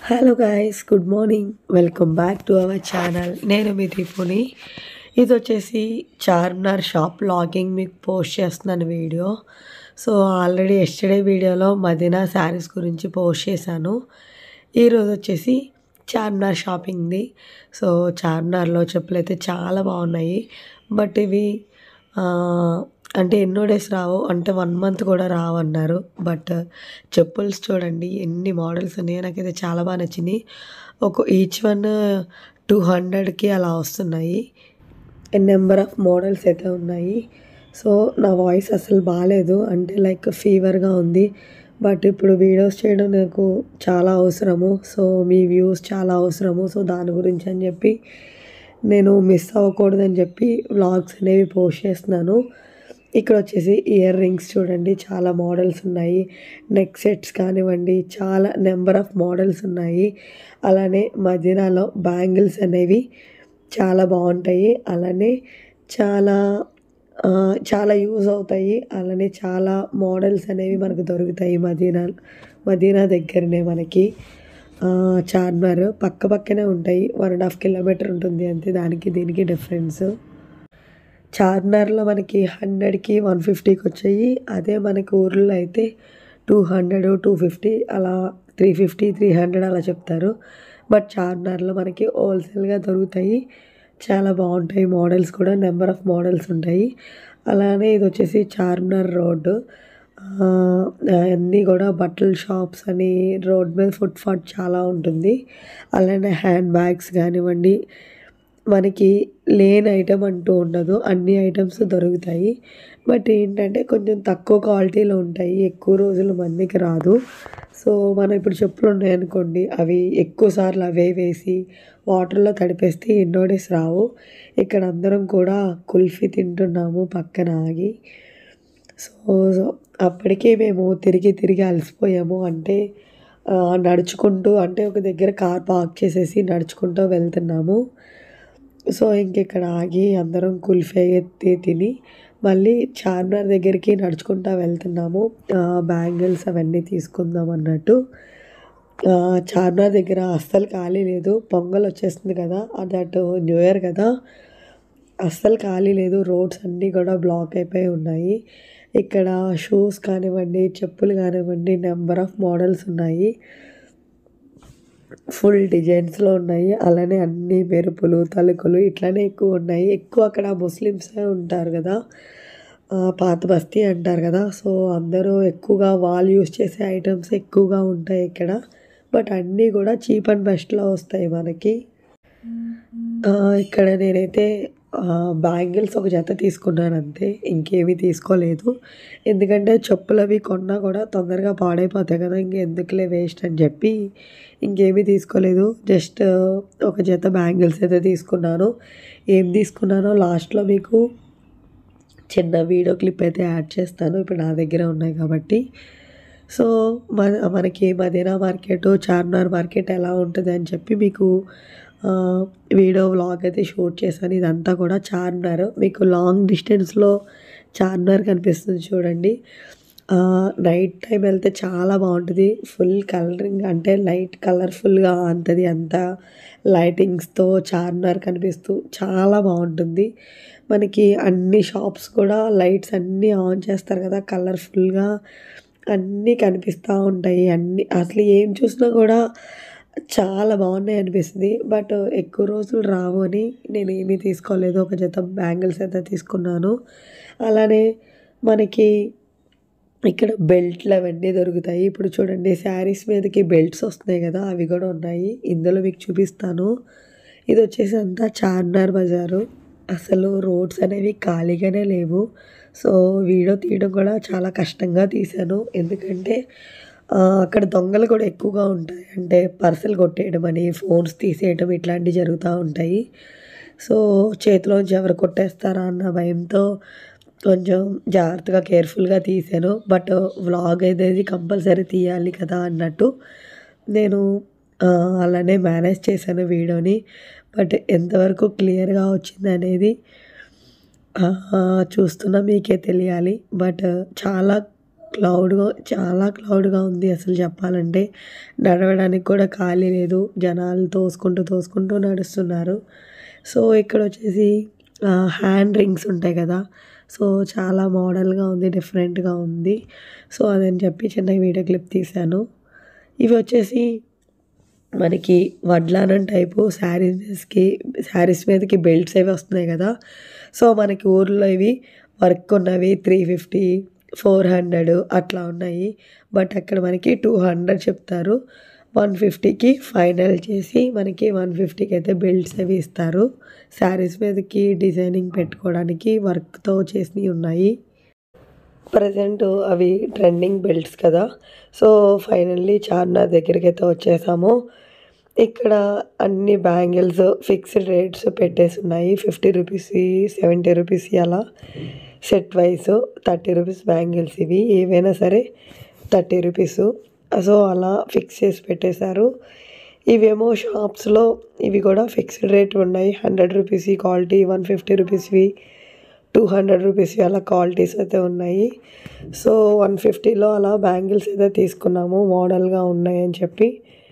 hello guys good morning welcome back to our channel నేను మీ దీపుని ఇది వచ్చేసి చార్మినార్ షాప్ లాగింగ్ మీకు పోస్ట్ చేస్తున్నాను వీడియో సో ఆల్రెడీ ఎస్టర్డే వీడియోలో మదీనా శారీస్ గురించి పోస్ట్ చేశాను ఈరోజు వచ్చేసి చార్మినార్ షాపింగ్ది సో చార్మినార్లో చెప్పులు అయితే చాలా బాగున్నాయి బట్ ఇవి ఆ, అంటే ఎన్నో డేస్ రావు అంటే వన్ మంత్ కూడా రావన్నారు బట్ చెప్పుల్స్ చూడండి ఎన్ని మోడల్స్ ఉన్నాయో నాకైతే చాలా బాగా నచ్చింది ఒక ఈచ్ వన్ టూ హండ్రెడ్కి అలా వస్తున్నాయి నెంబర్ ఆఫ్ మోడల్స్ అయితే ఉన్నాయి సో నా వాయిస్ అసలు బాగాలేదు అంటే లైక్ ఫీవర్గా ఉంది బట్ ఇప్పుడు వీడియోస్ చేయడం నాకు చాలా అవసరము సో మీ వ్యూస్ చాలా అవసరము సో దాని గురించి అని చెప్పి నేను మిస్ అవ్వకూడదని చెప్పి వ్లాగ్స్ అనేవి పోస్ట్ చేస్తున్నాను ఇక్కడ వచ్చేసి ఇయర్ రింగ్స్ చూడండి చాలా మోడల్స్ ఉన్నాయి నెక్ సెట్స్ కానివ్వండి చాలా నెంబర్ ఆఫ్ మోడల్స్ ఉన్నాయి అలానే మదీనాలో బ్యాంగిల్స్ అనేవి చాలా బాగుంటాయి అలానే చాలా ఆ, చాలా యూజ్ అవుతాయి అలానే చాలా మోడల్స్ అనేవి మనకు దొరుకుతాయి మదీనా మదీనా దగ్గరనే మనకి ఆ, చార్మినార్ పక్క పక్కనే ఉంటాయి వన్ అండ్ హాఫ్ కిలోమీటర్ ఉంటుంది అంతే దానికి దీనికి డిఫరెన్స్ చార్మినార్లో మనకి హండ్రెడ్కి వన్ ఫిఫ్టీకి వచ్చాయి అదే మనకి ఊర్లో అయితే టూ హండ్రెడ్ టూ ఫిఫ్టీ అలా త్రీ ఫిఫ్టీ త్రీ హండ్రెడ్ అలా చెప్తారు బట్ చార్మినార్లో మనకి హోల్సేల్గా దొరుకుతాయి చాలా బాగుంటాయి మోడల్స్ కూడా నెంబర్ ఆఫ్ మోడల్స్ ఉంటాయి అలానే ఇది వచ్చేసి చార్మినార్ రోడ్డు ఆ, అన్నీ కూడా బట్టల షాప్స్ అని రోడ్ మీద ఫుట్పాత్ చాలా ఉంటుంది అలానే హ్యాండ్ బ్యాగ్స్ కానివ్వండి మనకి లేని ఐటమ్ అంటూ ఉండదు అన్ని ఐటమ్స్ దొరుకుతాయి బట్ ఏంటంటే కొంచెం తక్కువ క్వాలిటీలో ఉంటాయి ఎక్కువ రోజులు మందికి రాదు సో మనం ఇప్పుడు చెప్పులు ఉన్నాయనుకోండి అవి ఎక్కువ సార్లు అవే వేసి వాటర్లో తడిపేస్తే ఎన్నో డేస్ రావు ఇక్కడ అందరం కూడా కుల్ఫీ తింటున్నాము పక్కన ఆగి సో సో అప్పటికే మేము తిరిగి తిరిగి అలసిపోయాము అంటే ఆ, నడుచుకుంటూ అంటే ఒక దగ్గర కార్ పార్క్ చేసేసి నడుచుకుంటూ వెళ్తున్నాము సో ఇంక ఇక్కడ ఆగి అందరం కుల్ఫీ ఎత్తి తిని మళ్ళీ చార్మినార్ దగ్గరికి నడుచుకుంటూ వెళ్తున్నాము బ్యాంగిల్స్ అవన్నీ తీసుకుందాం అన్నట్టు ఆ, చార్మినార్ దగ్గర అస్సలు ఖాళీ లేదు పొంగల్ వచ్చేస్తుంది కదా దట్ న్యూ ఇయర్ కదా అస్సలు ఖాళీ లేదు రోడ్స్ అన్నీ కూడా బ్లాక్ అయిపోయి ఉన్నాయి ఇక్కడ షూస్ కానివ్వండి చెప్పులు కానివ్వండి నెంబర్ ఆఫ్ మోడల్స్ ఉన్నాయి ఫుల్ డిజైన్స్లో ఉన్నాయి అలానే అన్ని మెరుపులు తలుకులు ఇట్లానే ఎక్కువ ఉన్నాయి ఎక్కువ అక్కడ ముస్లిమ్సే ఉంటారు కదా ఆ, పాత బస్తీ అంటారు కదా సో అందరూ ఎక్కువగా వాళ్ళు యూస్ చేసే ఐటమ్స్ ఎక్కువగా ఉంటాయి ఇక్కడ బట్ అన్నీ కూడా చీప్ అండ్ బెస్ట్లో వస్తాయి మనకి ఆ, ఇక్కడ నేనైతే బ్యాంగిల్స్ ఒక జత తీసుకున్నాను అంతే ఇంకేమీ తీసుకోలేదు ఎందుకంటే చెప్పులు అవి కొన్నా కూడా తొందరగా పాడైపోతాయి కదా ఇంకెందుకులే వేస్ట్ అని చెప్పి ఇంకేమీ తీసుకోలేదు జస్ట్ ఒక జత బ్యాంగిల్స్ అయితే తీసుకున్నాను ఏం తీసుకున్నానో లాస్ట్లో మీకు చిన్న వీడియో క్లిప్ అయితే యాడ్ చేస్తాను ఇప్పుడు నా దగ్గర ఉన్నాయి కాబట్టి సో మన మనకి మదీనా మార్కెట్ చార్మినార్ మార్కెట్ ఎలా ఉంటుంది అని చెప్పి మీకు ఆ, వీడియో వ్లాగ్ అయితే షూట్ చేశాను ఇదంతా కూడా చార్మినార్ మీకు లాంగ్ డిస్టెన్స్లో చార్మినార్ కనిపిస్తుంది చూడండి ఆ, నైట్ టైం వెళ్తే చాలా బాగుంటుంది ఫుల్ కలరింగ్ అంటే లైట్ కలర్ఫుల్గా అంతది అంతా లైటింగ్స్తో చార్మినార్ కనిపిస్తూ చాలా బాగుంటుంది మనకి అన్ని షాప్స్ కూడా లైట్స్ అన్నీ ఆన్ చేస్తారు కదా కలర్ఫుల్గా అన్నీ కనిపిస్తూ ఉంటాయి అన్నీ అసలు ఏం చూసినా కూడా చాలా బాగున్నాయి అనిపిస్తుంది బట్ ఎక్కువ రోజులు రావు అని నేను ఏమీ తీసుకోలేదు ఒక జత బ్యాంగిల్స్ అయితే తీసుకున్నాను అలానే మనకి ఇక్కడ బెల్ట్లు అవన్నీ దొరుకుతాయి ఇప్పుడు చూడండి శారీస్ మీదకి బెల్ట్స్ వస్తున్నాయి కదా అవి కూడా ఉన్నాయి ఇందులో మీకు చూపిస్తాను ఇది వచ్చేసి అంతా చార్మినార్ బజారు అసలు రోడ్స్ అనేవి ఖాళీగానే లేవు సో వీడియో తీయడం కూడా చాలా కష్టంగా తీశాను ఎందుకంటే ఆ, అక్కడ దొంగలు కూడా ఎక్కువగా ఉంటాయి అంటే పర్సులు కొట్టేయడం అని ఫోన్స్ తీసేయడం ఇట్లాంటివి జరుగుతూ ఉంటాయి సో చేతిలోంచి ఎవరు కొట్టేస్తారా అన్న భయంతో కొంచెం జాగ్రత్తగా కేర్ఫుల్గా తీసాను బట్ వ్లాగ్ అనేది కంపల్సరీ తీయాలి కదా అన్నట్టు నేను ఆ, అలానే మేనేజ్ చేశాను వీడియోని బట్ ఎంతవరకు క్లియర్గా వచ్చింది అనేది ఆ, చూస్తున్నా మీకే తెలియాలి బట్ చాలా క్లౌడ్గా చాలా క్లౌడ్గా ఉంది అసలు చెప్పాలంటే నడవడానికి కూడా ఖాళీ లేదు జనాలు తోసుకుంటూ తోసుకుంటూ నడుస్తున్నారు సో ఇక్కడ వచ్చేసి హ్యాండ్ రింగ్స్ ఉంటాయి కదా సో చాలా మోడల్గా ఉంది డిఫరెంట్గా ఉంది సో అదని చెప్పి చిన్న వీడియో క్లిప్ తీశాను ఇవి వచ్చేసి మనకి వడ్లానం టైపు శారీస్కి శారీస్ మీదకి బెల్ట్స్ అవి వస్తున్నాయి కదా సో మనకి ఊర్లో ఇవి వర్క్ ఉన్నవి త్రీ ఫిఫ్టీ ఫోర్ హండ్రెడ్ అట్లా ఉన్నాయి బట్ అక్కడ మనకి టూ హండ్రెడ్ చెప్తారు వన్ ఫిఫ్టీకి ఫైనల్ చేసి మనకి వన్ ఫిఫ్టీకి అయితే బెల్ట్స్ అవి ఇస్తారు శారీస్ మీదకి డిజైనింగ్ పెట్టుకోవడానికి వర్క్తో చేసినవి ఉన్నాయి ప్రజెంట్ అవి ట్రెండింగ్ బెల్ట్స్ కదా సో ఫైనల్లీ చార్మినార్ దగ్గరికి అయితే వచ్చేసాము ఇక్కడ అన్ని బ్యాంగిల్స్ ఫిక్స్డ్ రేట్స్ పెట్టేసి ఉన్నాయి ఫిఫ్టీ రూపీస్ సెవెంటీ రూపీస్ అలా set wise thirty rupees bangles ఇవి ఏవైనా సరే థర్టీ రూపీస్ సో అలా ఫిక్స్ చేసి పెట్టేశారు ఇవేమో షాప్స్లో ఇవి కూడా ఫిక్స్డ్ రేట్ ఉన్నాయి hundred rupees quality one fifty రూపీస్వి టూ హండ్రెడ్ రూపీస్ అలా క్వాలిటీస్ అయితే ఉన్నాయి సో వన్ ఫిఫ్టీలో అలా బ్యాంగిల్స్ అయితే తీసుకున్నాము మోడల్గా ఉన్నాయని చెప్పి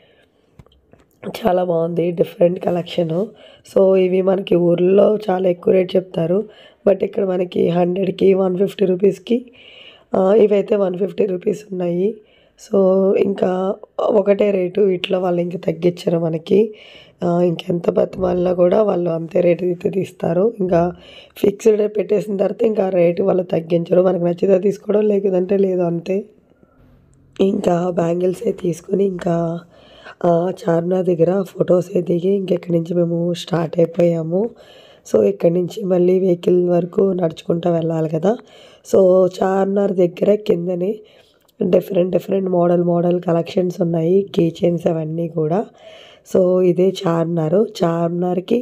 చాలా బాగుంది డిఫరెంట్ కలెక్షన్ సో ఇవి మనకి ఊర్లో చాలా ఎక్కువ రేట్ చెప్తారు బట్ ఇక్కడ మనకి హండ్రెడ్కి వన్ ఫిఫ్టీ రూపీస్కి ఇవైతే వన్ ఫిఫ్టీ రూపీస్ ఉన్నాయి సో ఇంకా ఒకటే రేటు ఇట్లా వాళ్ళు ఇంకా తగ్గించారు మనకి ఇంకెంత బతిమాలినా కూడా వాళ్ళు అంతే రేటు అయితే తీస్తారు ఇంకా ఫిక్స్డ్ పెట్టేసిన తర్వాత ఇంకా రేటు వాళ్ళు తగ్గించరు మనకు నచ్చితే తీసుకోవడం లేదంటే లేదు అంతే ఇంకా బ్యాంగిల్స్ అయితే తీసుకొని ఇంకా చార్మినార్ దగ్గర ఫొటోస్ అయితే దిగి ఇంకెక్కడి నుంచి మేము స్టార్ట్ అయిపోయాము సో ఇక్కడి నుంచి మళ్ళీ వెహికల్ వరకు నడుచుకుంటూ వెళ్ళాలి కదా సో చార్మినార్ దగ్గర కిందనే different different model model collections ఉన్నాయి కీ చైన్స్ అవన్నీ కూడా సో ఇదే చార్మినార్ చార్మినార్కి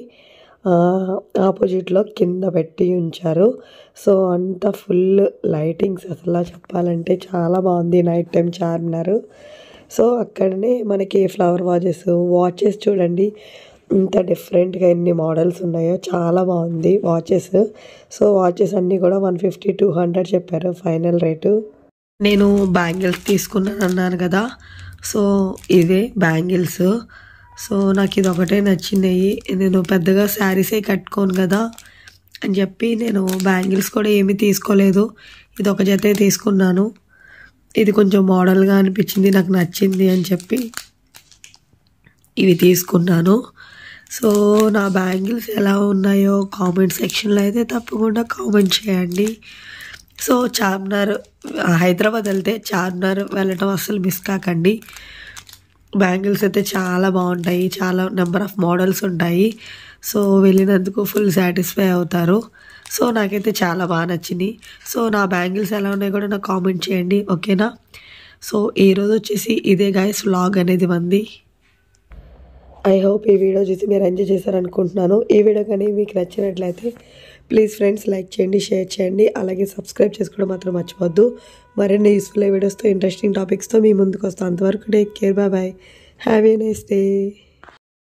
ఆపోజిట్లో కింద పెట్టి ఉంచారు సో అంత ఫుల్ లైటింగ్స్ అసలు చెప్పాలంటే చాలా బాగుంది నైట్ టైం చార్మినార్ సో అక్కడనే మనకి ఫ్లవర్ వాచెస్ వాచెస్ చూడండి ఇంత డిఫరెంట్గా ఎన్ని మోడల్స్ ఉన్నాయో చాలా బాగుంది వాచెస్ సో వాచెస్ అన్నీ కూడా వన్ ఫిఫ్టీ టూ హండ్రెడ్ చెప్పారు ఫైనల్ రేటు నేను బ్యాంగిల్స్ తీసుకున్నాను అన్నాను కదా సో ఇదే బ్యాంగిల్స్ సో నాకు ఇది ఒకటే నచ్చినాయి నేను పెద్దగా శారీసే కట్టుకోను కదా అని చెప్పి నేను బ్యాంగిల్స్ కూడా ఏమీ తీసుకోలేదు ఇది ఒక జతే తీసుకున్నాను ఇది కొంచెం మోడల్గా అనిపించింది నాకు నచ్చింది అని చెప్పి ఇవి తీసుకున్నాను సో నా బ్యాంగిల్స్ ఎలా ఉన్నాయో కామెంట్ సెక్షన్లో అయితే తప్పకుండా కామెంట్ చేయండి సో చార్మినార్ హైదరాబాద్ వెళ్తే చార్మినార్ వెళ్ళటం అస్సలు మిస్ కాకండి బ్యాంగిల్స్ అయితే చాలా బాగుంటాయి చాలా నెంబర్ ఆఫ్ మోడల్స్ ఉంటాయి సో వెళ్ళినందుకు ఫుల్ సాటిస్ఫై అవుతారు సో నాకైతే చాలా బాగా నచ్చింది సో నా బ్యాంగిల్స్ ఎలా ఉన్నాయో కూడా నాకు కామెంట్ చేయండి ఓకేనా సో ఈరోజు వచ్చేసి ఇదే గాయస్ వ్లాగ్ అనేది మంది ఐ హోప్ ఈ వీడియో చూసి మీరు ఎంజాయ్ చేశారనుకుంటున్నాను ఈ వీడియో కానీ మీకు నచ్చినట్లయితే ప్లీజ్ ఫ్రెండ్స్ లైక్ చేయండి షేర్ చేయండి అలాగే సబ్స్క్రైబ్ చేసుకోవడం మాత్రం మర్చిపోద్దు మరిన్ని యూస్ఫుల్ వీడియోస్తో ఇంట్రెస్టింగ్ టాపిక్స్తో మీ ముందుకు వస్తాను అంతవరకు take care bye bye have a nice day